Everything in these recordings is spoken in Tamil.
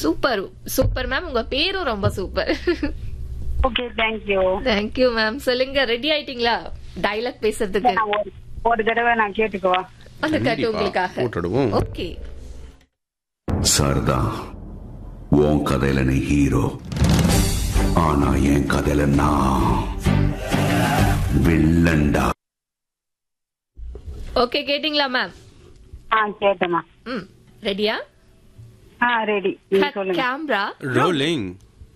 சூப்பர் சூப்பர் மேம் உங்க பேரும் ரொம்ப super okay thank you thank you ma'am சொல்லுங்க ரெடி ஆயிட்டீங்களா டைலாக் பேசுறதுக்கு ஒரு ஒரு தடவை நான் கேட்டுக்குவா அந்த கட்டு கண்டிப்பா. உங்களுக்காக போட்டுடுவோம். ஓகே சர்தா உன் கதையில நீ ஹீரோ ஆனா என் கதையில நான் வில்லன்டா ஓகே கேட்டிங்களா மேம் ஆ கேட்டேம்மா ம் ரெடியா ஆ ரெடி நீங்க சொல்லுங்க கேமரா ரோலிங்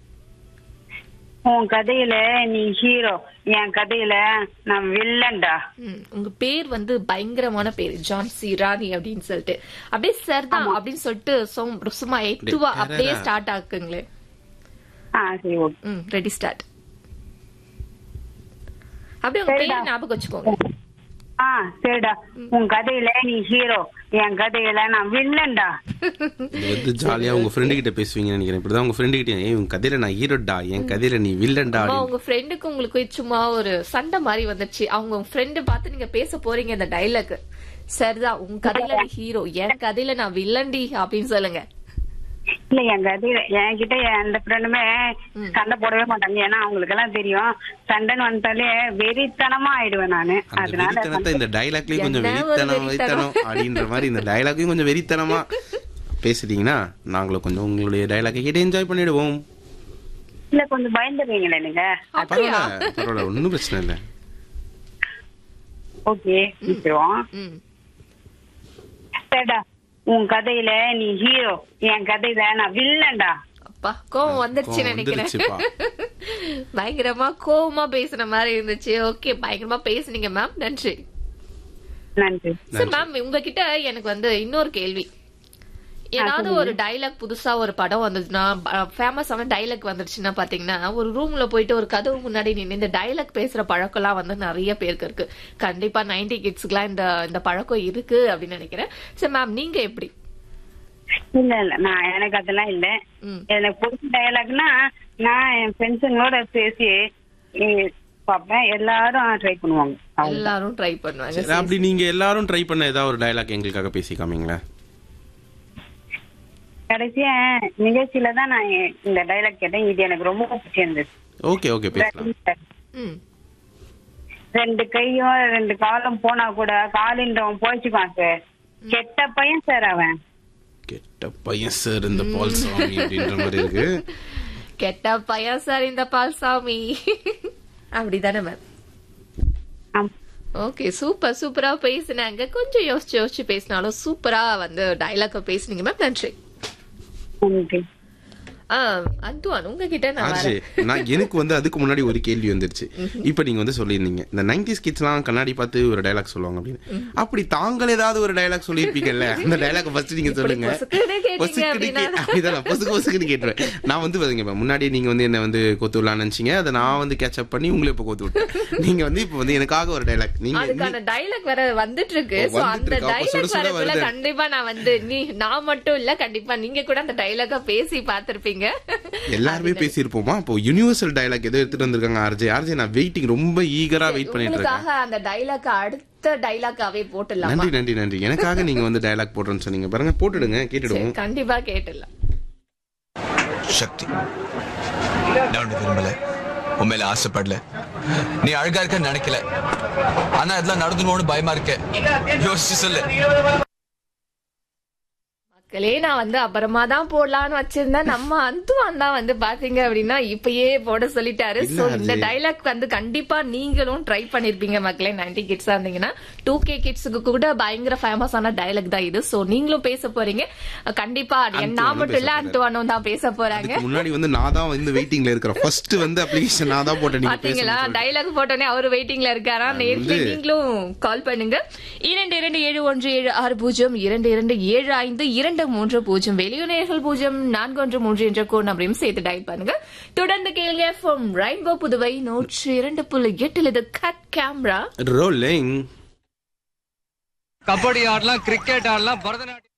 உன் கதையில நீ ஹீரோ என் கதையில நான் வில்லன்டா உங்க பேர் வந்து பயங்கரமான பேர் ஜான் சி ராணி அப்படின்னு சொல்லிட்டு அப்படியே சர்தா அப்படின்னு சொல்லிட்டு சொம்- சும்மா எட்டுவா அப்படியே அப்படியே terror-ஆ. ஸ்டார்ட் ஆக்குங்களே ஆ சரி ஓகே ம் ரெடி ஸ்டார்ட் அப்படியே உங்க சரிடா. பேர் ஞாபகம் வச்சுக்கோங்க ஆ சரிடா உன் கதையில நீ ஹீரோ என் கதையில நான் வில்லன்டா இது வந்து ஜாலியா உங்க ஃப்ரெண்டு கிட்ட பேசுவீங்கன்னு நினைக்கிறேன் இப்படிதான் உங்க ஃப்ரெண்டு கிட்ட ஏய் உங்க கதையில நான் ஹீரோடா என் கதையில நீ வில்லன்டா அம்மா, அப்படின்னு. உங்க ஃப்ரெண்டுக்கு உங்களுக்கு சும்மா ஒரு சண்டை மாதிரி வந்துச்சு அவங்க ஃப்ரெண்டு பார்த்து நீங்க பேச போறீங்க இந்த டைலாக் சரிதான் உங்க கதையில நீ ஹீரோ என் கதையில நான் வில்லன்டி அப்படின்னு சொல்லுங்க இல்ல என் கதையில என்கிட்ட எந்த ஃப்ரெண்டுமே சண்டை போடவே மாட்டாங்க ஏன்னா அவங்களுக்கு எல்லாம் தெரியும் சண்டைன்னு வந்துட்டாலே வெறித்தனமா ஆயிடுவேன் நானு அந்த அதனால வெறித்தனத்தை இந்த டைலாக்லயும் கொஞ்சம் என்ன ஒரு வெறித்தனம் வெறித்தனம்? வெறித்தனம் அப்படின்ற மாதிரி இந்த டைலாக்கையும் கொஞ்சம் வெறித்தனமா பேசிட்டீங்கன்னா நாங்களும் கொஞ்சம் உங்களுடைய டைலாக்கை கேட்டு என்ஜாய் பண்ணிடுவோம் இல்ல கொஞ்சம் பயந்துருவீங்களே நீங்க அப்படியா பரவாயில்ல பரவாயில்ல ஒன்றும் பிரச்சனை இல்லை ஓகே நிச்சயம் ம் சரிடா உன் கதையில நீ ஹீரோ என் கதையில நான் வில்லன்டா அப்பா கோவம் வந்துருச்சு கோவம் நினைக்கிறேன் வந்துருச்சுப்பா. பயங்கரமா கோவமா பேசுன மாதிரி இருந்துச்சு ஓகே பயங்கரமா பேசுனீங்க மேம் நன்றி நன்றி சார் மேம் உங்ககிட்ட எனக்கு வந்து இன்னொரு கேள்வி ஏதாவது ஒரு டைலாக் புதுசா ஒரு படம் வந்ததுன்னா ஃபேமஸான டைலாக் வந்துருச்சுன்னா பாத்தீங்கன்னா ஒரு ரூம்ல போயிட்டு ஒரு கதவு முன்னாடி நின்று இந்த டைலாக் பேசுற பழக்கம்லாம் வந்து நிறைய பேருக்கு இருக்கு கண்டிப்பா நைன்டி கிட்ஸ்க்குலாம் இந்த இந்த பழக்கம் இருக்கு அப்படின்னு நினைக்கிறேன் சரி மேம் நீங்க எப்படி இல்ல இல்ல நான் எனக்கு அதெல்லாம் இல்ல ம். எனக்கு பிடிச்ச டயலாக்னா நான் என் ஃப்ரெண்ட்ஸுங்களோட பேசி eh, பார்ப்பேன் எல்லாரும் ட்ரை பண்ணுவாங்க அவங்க எல்லாரும் ட்ரை பண்ணுவாங்க சரி, அப்படி நீங்க எல்லாரும் ட்ரை பண்ண ஏதாவது ஒரு டைலாக் எங்களுக்காக பேசி காமிங்களேன் கடைசியா நிகழ்ச்சியில தான் நான் இந்த டைலாக் கேட்டேன் இது எனக்கு ரொம்ப பிடிச்சிருந்தது ஓகே ஓகே பேசலாம் ம் ரெண்டு கையும் ரெண்டு காலும் போனா கூட காலின்றவன் போயிச்சுக்கான் சார் கெட்ட பையன் சார் அவன் கெட்ட பையன் சார் இந்த பால் சாமி அப்படின்ற மாதிரி இருக்கு கெட்ட பையன் சார் இந்த பால்சாமி அப்படிதானே மேம் ஆம். ஓகே சூப்பர் சூப்பரா பேசினாங்க கொஞ்சம் யோசிச்சு யோசிச்சு பேசினாலும் சூப்பரா வந்து டைலாக பேசுனீங்க மேம் நன்றி நன்றி ஆ, அந்துவான் உங்ககிட்ட நான் ஆச்சு வரேன் நான் எனக்கு வந்து அதுக்கு முன்னாடி ஒரு கேள்வி வந்துருச்சு இப்ப நீங்க வந்து சொல்லியிருந்தீங்க இந்த நைன்டிஸ் கிட்ஸ்லாம் கண்ணாடி பார்த்து ஒரு டைலாக் சொல்லுவாங்க அப்படின்னு அப்படி தாங்கள் ஏதாவது ஒரு டைலாக் சொல்லியிருப்பீங்கல்ல அந்த டைலாக் ஃபர்ஸ்ட் நீங்க சொல்லுங்க பொசுக்குன்னு கேட்டீங்க பொசுக்குன்னு அப்படின்னா. கே- அப்படிதான் பொசுக்கு பொசுக்குன்னு கேட்டுருவேன் நான் வந்து பாருங்க இப்ப முன்னாடி நீங்க வந்து என்ன வந்து கொத்து விடலாம்னு நினைச்சீங்க அதை நான் வந்து கேட்சப் பண்ணி உங்களை இப்ப கொத்து விட்டேன் நீங்க வந்து இப்ப வந்து எனக்காக ஒரு டைலாக் நீங்க அதுக்கான டைலாக் வேற வந்துட்டு இருக்கு ஓ, சோ வந்துட்டு அந்த இருக்கு. அப்ப சுட டைலாக் சுட வரதுல வருது. கண்டிப்பா நான் வந்து நீ நான் மட்டும் இல்ல கண்டிப்பா நீங்க கூட அந்த டைலாக பேசி பார்த்திருப்பீங்க எல்லாருமே பேசியிருப்போமா இப்போ யூனிவர்சல் டைலாக் எதோ எடுத்துட்டு வந்திருக்காங்க ஆர்ஜே ஆர்ஜே நான் வெயிட்டிங் ரொம்ப ஈகரா வெயிட் பண்ணிட்டு இருக்கேன் உங்களுக்காக அந்த டைலாக் அடுத்த டைலாக்காவே போட்டுடலாமா நன்றி நன்றி நன்றி எனக்காக நீங்க வந்து டயலாக் போடுறேன்னு சொன்னீங்க பாருங்க போட்டுடுங்க கேட்டுடுவோம் சரி, கண்டிப்பா கேட்டுடலாம் சக்தி நான் உன்னை விரும்பல உன் மேல ஆசைப்படல நீ அழகா இருக்க நினைக்கல ஆனா இதெல்லாம் நடந்துருமோன்னு பயமா இருக்க யோசிச்சு சொல்லு மக்களே நான் வந்து அப்புறமா தான் போடலாம்னு வச்சிருந்தேன் நம்ம அந்துவான் தான் வந்து பாத்தீங்க அப்படின்னா இப்பயே போட சொல்லிட்டாரு இல்ல சோ இந்த அஜய். டைலாக் வந்து கண்டிப்பா நீங்களும் ட்ரை பண்ணிருப்பீங்க மக்களே நைன்டி கிட்ஸா இருந்தீங்கன்னா டூ கே கிட்ஸுக்கு கூட பயங்கர ஃபேமஸான டைலாக் தான் இது சோ நீங்களும் பேச போறீங்க கண்டிப்பா அது என் நான் அந்துவானும் மட்டும் இல்ல பேச அந்துவானும் தான் பேச போறாங்க அதுக்கு முன்னாடி வந்து நான் தான் வந்து வெயிட்டிங்ல இருக்கிறேன் ஃபர்ஸ்ட் வந்து அப்ளிகேஷன் நான் தான் போட்டேன் நீங்க பாத்தீங்களா பேசுங்க டைலாக் போட்டோனே அவரு வெயிட்டிங்ல இருக்காரா அது நேர்ல வந்து- நீங்களும் கால் பண்ணுங்க இரண்டு இரண்டு ஏழு ஒன்று ஏழு ஆறு பூஜ்ஜியம் இரண்டு இரண்டு ஏழு ஐந்து இரண்டு மூன்று பூஜ்ஜியம் வெளியுநேர்கள் பூஜ்ஜியம் நான்கு ஒன்று மூன்று என்ற கோட் நம்பரையும் சேர்த்து டயல் பண்ணுங்க தொடர்ந்து கேளுங்க ஃப்ரம் ரெயின்போ புதுவை நூற்றி இரண்டு புள்ளி எட்டில் இது கட் கேமரா ரோலிங் கபடி ஆடலாம் கிரிக்கெட் ஆடலாம் பரதநாட்டியம்